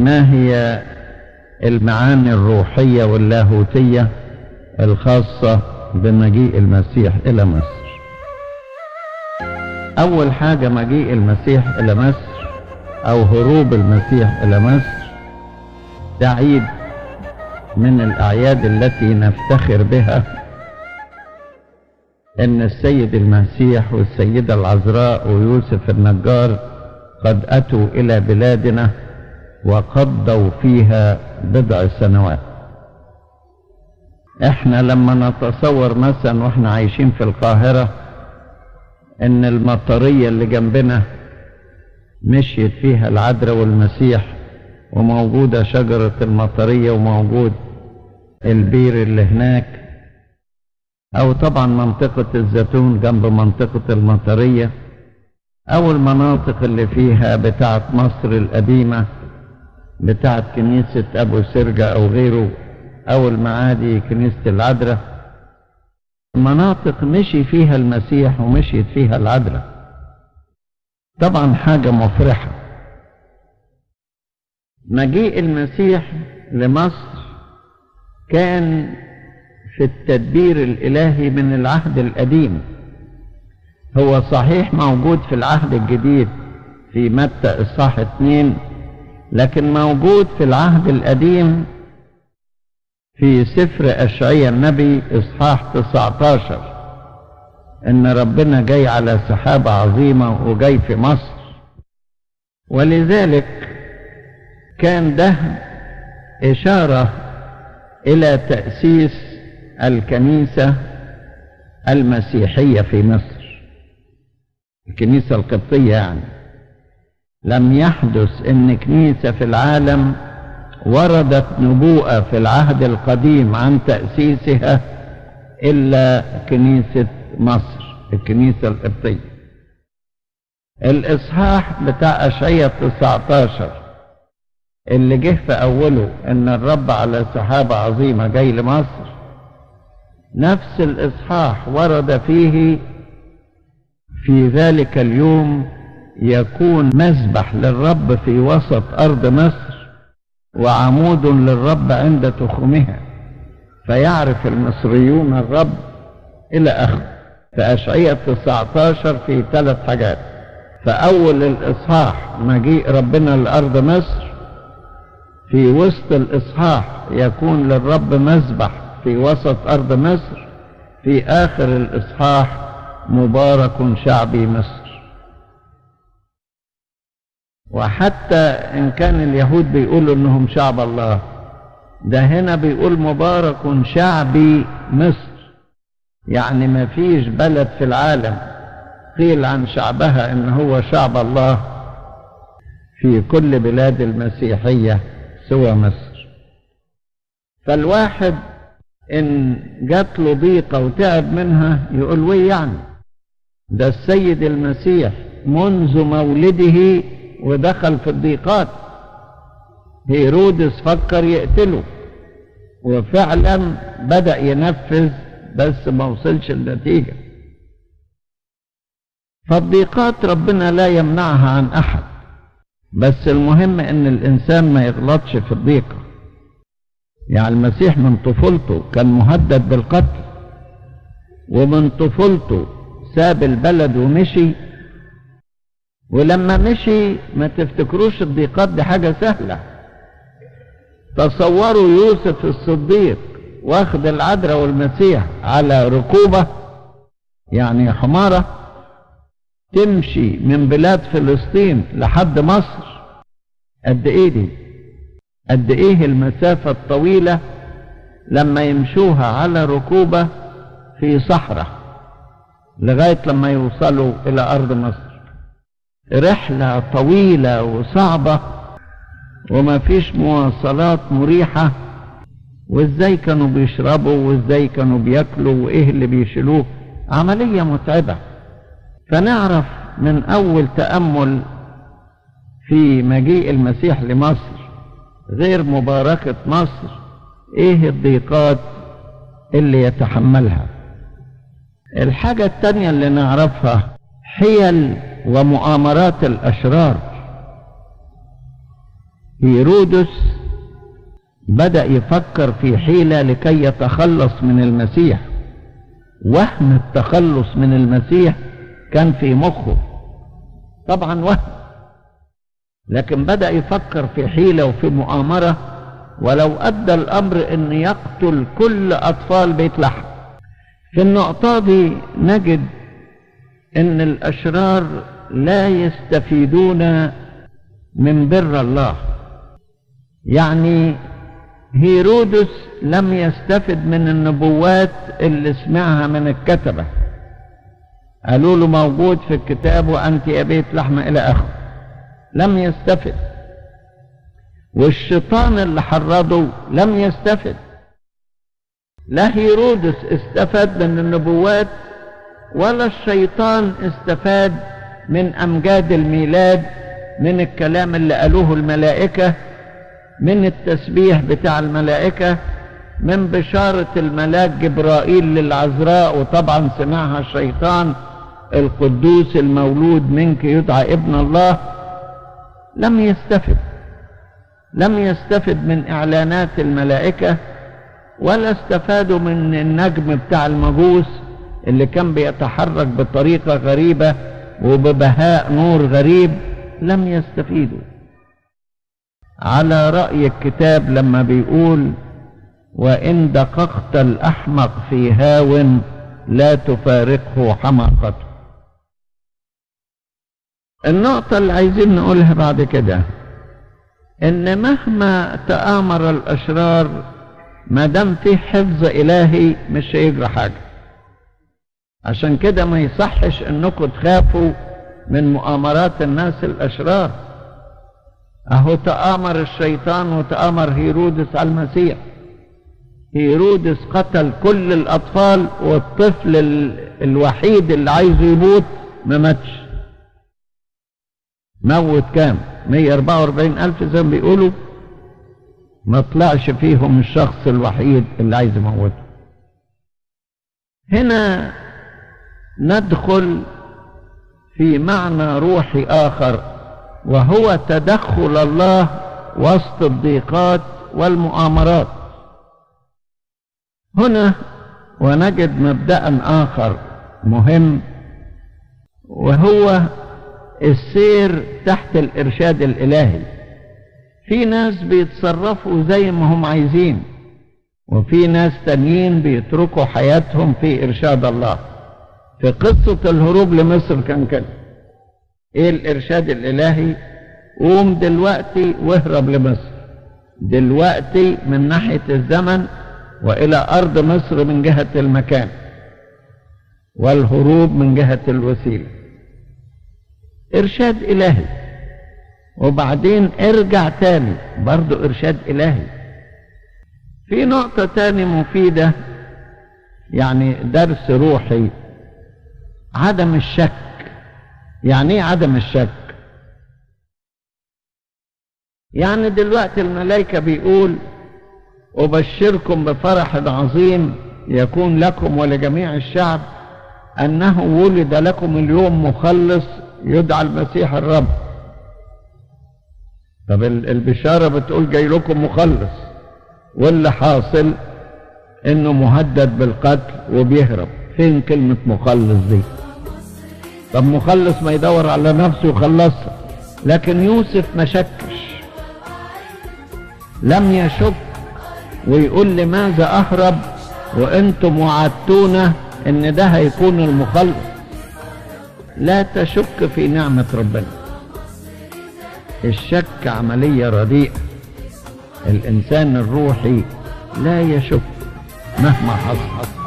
ما هي المعاني الروحية واللاهوتية الخاصة بمجيء المسيح إلى مصر أول حاجة مجيء المسيح إلى مصر أو هروب المسيح إلى مصر ده عيد من الأعياد التي نفتخر بها ان السيد المسيح والسيدة العذراء ويوسف النجار قد اتوا الى بلادنا وقضوا فيها بضع سنوات احنا لما نتصور مثلا واحنا عايشين في القاهرة ان المطرية اللي جنبنا مشيت فيها العذراء والمسيح وموجودة شجرة المطرية وموجود البير اللي هناك أو طبعا منطقة الزيتون جنب منطقة المطرية أو المناطق اللي فيها بتاعة مصر القديمة بتاعة كنيسة أبو سرجة أو غيره أو المعادي كنيسة العذراء مناطق مشي فيها المسيح ومشيت فيها العذراء طبعا حاجة مفرحة مجيء المسيح لمصر كان في التدبير الإلهي من العهد القديم هو صحيح موجود في العهد الجديد في متى إصحاح اتنين لكن موجود في العهد القديم في سفر أشعيا النبي إصحاح 19 إن ربنا جاي على سحابة عظيمة وجاي في مصر ولذلك كان ده إشارة إلى تأسيس الكنيسة المسيحية في مصر الكنيسة القبطية يعني لم يحدث ان كنيسة في العالم وردت نبوءة في العهد القديم عن تأسيسها إلا كنيسة مصر الكنيسة القبطية الإصحاح بتاع أشعية 19 اللي جه في أوله إن الرب على سحابة عظيمة جاي لمصر نفس الإصحاح ورد فيه في ذلك اليوم يكون مذبح للرب في وسط أرض مصر وعمود للرب عند تخمها فيعرف المصريون الرب إلى آخره في أشعية 19 في ثلاث حاجات فأول الإصحاح مجيء ربنا لأرض مصر في وسط الإصحاح يكون للرب مذبح في وسط أرض مصر في آخر الإصحاح مبارك شعبي مصر وحتى إن كان اليهود بيقولوا إنهم شعب الله ده هنا بيقول مبارك شعبي مصر يعني ما فيش بلد في العالم قيل عن شعبها إن هو شعب الله في كل بلاد المسيحية سوى مصر فالواحد إن جات له ضيقة وتعب منها يقول ويه يعني ده السيد المسيح منذ مولده ودخل في الضيقات هيرودس فكر يقتله وفعلا بدأ ينفذ بس ما وصلش النتيجة فالضيقات ربنا لا يمنعها عن أحد بس المهم ان الانسان ما يغلطش في الضيقة يعني المسيح من طفولته كان مهدد بالقتل ومن طفولته ساب البلد ومشي ولما مشي ما تفتكروش الضيقات دي حاجة سهلة تصوروا يوسف الصديق واخد العذراء والمسيح على ركوبة يعني حمارة تمشي من بلاد فلسطين لحد مصر قد ايه دي قد ايه المسافة الطويلة لما يمشوها على ركوبة في صحراء لغاية لما يوصلوا إلى أرض مصر رحلة طويلة وصعبة وما فيش مواصلات مريحة وازاي كانوا بيشربوا وازاي كانوا بياكلوا وايه اللي بيشيلوه عملية متعبة فنعرف من أول تأمل في مجيء المسيح لمصر غير مباركة مصر ايه الضيقات اللي يتحملها الحاجة التانية اللي نعرفها حيل ومؤامرات الأشرار هيرودس بدأ يفكر في حيلة لكي يتخلص من المسيح وهم التخلص من المسيح كان في مخه طبعا وهم لكن بدأ يفكر في حيلة وفي مؤامرة ولو أدى الأمر أن يقتل كل أطفال بيت لحم في النقطة دي نجد أن الأشرار لا يستفيدون من بر الله يعني هيرودس لم يستفد من النبوات اللي سمعها من الكتبة قالوا له موجود في الكتاب وأنت يا بيت لحم إلى آخره لم يستفد والشيطان اللي حرضه لم يستفد لا هيرودس استفاد من النبوات ولا الشيطان استفاد من أمجاد الميلاد من الكلام اللي قالوه الملائكة من التسبيح بتاع الملائكة من بشارة الملاك جبرائيل للعذراء وطبعا سمعها الشيطان القدوس المولود منك يدعى ابن الله لم يستفد لم يستفد من إعلانات الملائكة ولا استفادوا من النجم بتاع المجوس اللي كان بيتحرك بطريقة غريبة وببهاء نور غريب لم يستفيدوا على رأي الكتاب لما بيقول وإن دققت الأحمق في هاو لا تفارقه حماقته النقطة اللي عايزين نقولها بعد كده إن مهما تآمر الأشرار ما دام في حفظ إلهي مش هيجرى حاجة عشان كده ما يصحش إنكم تخافوا من مؤامرات الناس الأشرار أهو تآمر الشيطان وتآمر هيرودس على المسيح هيرودس قتل كل الأطفال والطفل الوحيد اللي عايزه يموت ما ماتش موت كام 144 ألف زي ما بيقولوا ما طلعش فيهم الشخص الوحيد اللي عايز يموته هنا ندخل في معنى روحي آخر وهو تدخل الله وسط الضيقات والمؤامرات هنا ونجد مبدأ آخر مهم وهو السير تحت الإرشاد الإلهي في ناس بيتصرفوا زي ما هم عايزين وفي ناس تانيين بيتركوا حياتهم في إرشاد الله في قصة الهروب لمصر كان كده ايه الإرشاد الإلهي قوم دلوقتي واهرب لمصر دلوقتي من ناحية الزمن وإلى أرض مصر من جهة المكان والهروب من جهة الوسيلة إرشاد إلهي وبعدين ارجع تاني برضو إرشاد إلهي في نقطة تاني مفيدة يعني درس روحي عدم الشك يعني ايه عدم الشك يعني دلوقتي الملائكة بيقول أبشركم بفرح عظيم يكون لكم ولجميع الشعب أنه ولد لكم اليوم مخلص يدعى المسيح الرب طب البشارة بتقول جاي لكم مخلص واللي حاصل انه مهدد بالقتل وبيهرب فين كلمة مخلص دي طب مخلص ما يدور على نفسه ويخلصها لكن يوسف ما شكش لم يشك ويقول لماذا اهرب وانتم وعدتونا ان ده هيكون المخلص لا تشك في نعمة ربنا الشك عملية رديئة الإنسان الروحي لا يشك مهما حصل